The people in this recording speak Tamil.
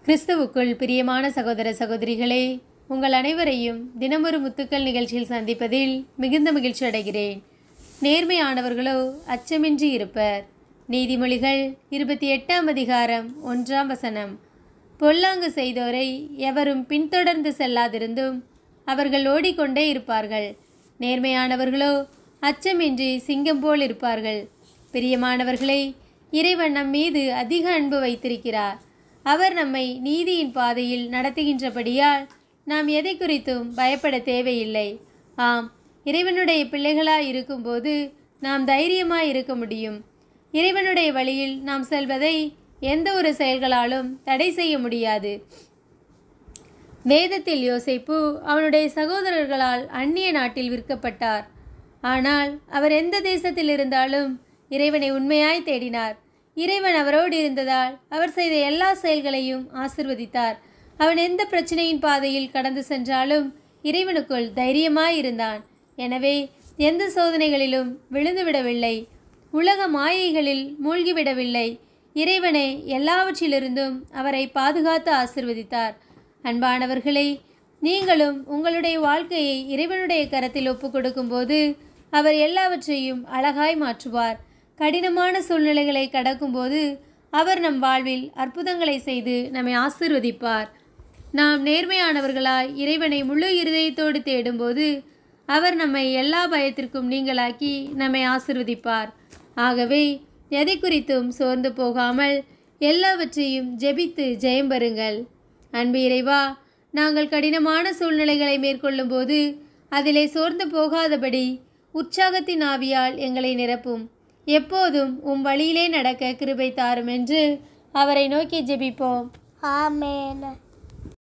கிறிஸ்துவுக்குள் பிரியமான சகோதர சகோதரிகளே உங்கள் அனைவரையும் தினமொரு முத்துக்கள் நிகழ்ச்சியில் சந்திப்பதில் மிகுந்த மகிழ்ச்சி அடைகிறேன் நேர்மையானவர்களோ அச்சமின்றி இருப்பர் நீதிமொழிகள் இருபத்தி எட்டாம் அதிகாரம் ஒன்றாம் வசனம் பொல்லாங்கு செய்தோரை எவரும் பின்தொடர்ந்து செல்லாதிருந்தும் அவர்கள் ஓடிக்கொண்டே இருப்பார்கள் நேர்மையானவர்களோ அச்சமின்றி சிங்கம் போல் இருப்பார்கள் பிரியமானவர்களே இறைவன் நம் மீது அதிக அன்பு வைத்திருக்கிறார் அவர் நம்மை நீதியின் பாதையில் நடத்துகின்றபடியால் நாம் எதை குறித்தும் பயப்பட தேவையில்லை ஆம் இறைவனுடைய பிள்ளைகளாய் இருக்கும்போது நாம் தைரியமாய் இருக்க முடியும் இறைவனுடைய வழியில் நாம் செல்வதை எந்த ஒரு செயல்களாலும் தடை செய்ய முடியாது வேதத்தில் யோசேப்பு அவனுடைய சகோதரர்களால் அந்நிய நாட்டில் விற்கப்பட்டார் ஆனால் அவர் எந்த தேசத்தில் இருந்தாலும் இறைவனை உண்மையாய் தேடினார் இறைவன் அவரோடு இருந்ததால் அவர் செய்த எல்லா செயல்களையும் ஆசிர்வதித்தார் அவன் எந்த பிரச்சனையின் பாதையில் கடந்து சென்றாலும் இறைவனுக்குள் தைரியமாய் இருந்தான் எனவே எந்த சோதனைகளிலும் விழுந்துவிடவில்லை உலக மாயைகளில் மூழ்கிவிடவில்லை இறைவனை எல்லாவற்றிலிருந்தும் அவரை பாதுகாத்து ஆசிர்வதித்தார் அன்பானவர்களே நீங்களும் உங்களுடைய வாழ்க்கையை இறைவனுடைய கரத்தில் ஒப்புக் கொடுக்கும்போது அவர் எல்லாவற்றையும் அழகாய் மாற்றுவார் கடினமான சூழ்நிலைகளை கடக்கும்போது அவர் நம் வாழ்வில் அற்புதங்களை செய்து நம்மை ஆசிர்வதிப்பார் நாம் நேர்மையானவர்களாய் இறைவனை முழு இருதயத்தோடு தேடும்போது அவர் நம்மை எல்லா பயத்திற்கும் நீங்களாக்கி நம்மை ஆசிர்வதிப்பார் ஆகவே எதை குறித்தும் சோர்ந்து போகாமல் எல்லாவற்றையும் ஜெபித்து ஜெயம் பெறுங்கள் அன்பு இறைவா நாங்கள் கடினமான சூழ்நிலைகளை மேற்கொள்ளும்போது அதிலே சோர்ந்து போகாதபடி உற்சாகத்தின் ஆவியால் எங்களை நிரப்பும் எப்போதும் உம் வழியிலே நடக்க கிருபை தாரும் என்று அவரை நோக்கி ஜெபிப்போம் ஆமென்